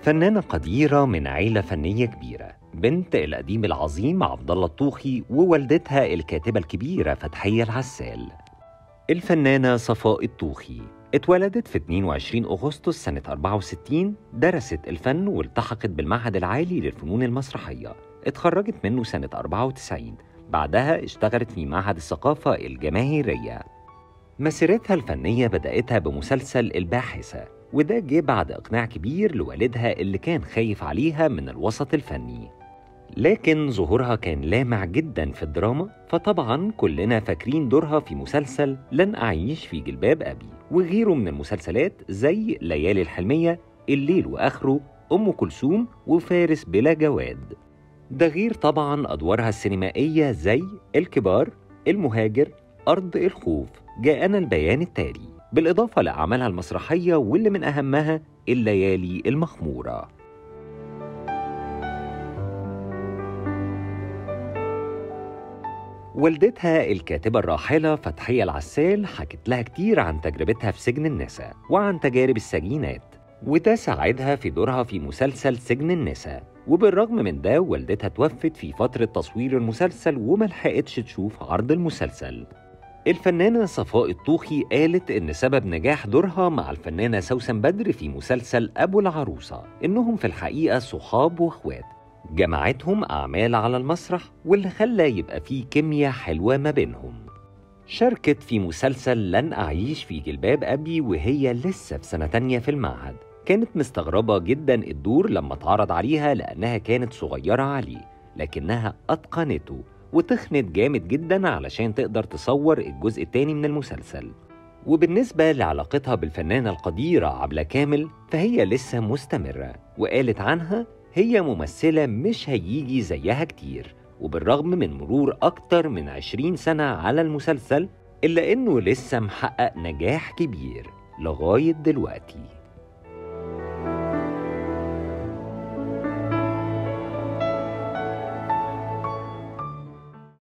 فنانة قديرة من عيلة فنية كبيرة بنت الأديب العظيم عبد الله الطوخي ووالدتها الكاتبة الكبيرة فتحية العسال الفنانة صفاء الطوخي اتولدت في 22 أغسطس سنة 64 درست الفن والتحقت بالمعهد العالي للفنون المسرحية اتخرجت منه سنة 94 بعدها اشتغلت في معهد الثقافة الجماهيرية مسيرتها الفنية بدأتها بمسلسل الباحثة وده جه بعد إقناع كبير لوالدها اللي كان خايف عليها من الوسط الفني لكن ظهورها كان لامع جدا في الدراما فطبعا كلنا فاكرين دورها في مسلسل لن أعيش في جلباب أبي وغيره من المسلسلات زي ليالي الحلمية الليل وآخره أم كلثوم وفارس بلا جواد ده غير طبعا أدوارها السينمائية زي الكبار المهاجر أرض الخوف جاءنا البيان التالي بالإضافة لأعمالها المسرحية واللي من أهمها الليالي المخمورة والدتها الكاتبة الراحلة فتحية العسال حكت لها كتير عن تجربتها في سجن النساء وعن تجارب السجينات وده ساعدها في دورها في مسلسل سجن النساء وبالرغم من ده والدتها توفت في فترة تصوير المسلسل وملحقتش تشوف عرض المسلسل الفنانة صفاء الطوخي قالت إن سبب نجاح دورها مع الفنانة سوسن بدر في مسلسل أبو العروسة إنهم في الحقيقة صحاب وإخوات جمعتهم أعمال على المسرح واللي خلى يبقى فيه كيمياء حلوة ما بينهم شاركت في مسلسل لن أعيش في جلباب أبي وهي لسه في سنة تانية في المعهد كانت مستغربة جدا الدور لما اتعرض عليها لأنها كانت صغيرة عليه لكنها أتقنته وتخنت جامد جدا علشان تقدر تصور الجزء التاني من المسلسل وبالنسبة لعلاقتها بالفنانة القديرة عبلة كامل فهي لسه مستمرة وقالت عنها هي ممثلة مش هيجي زيها كتير وبالرغم من مرور أكتر من 20 سنة على المسلسل إلا إنه لسه محقق نجاح كبير لغاية دلوقتي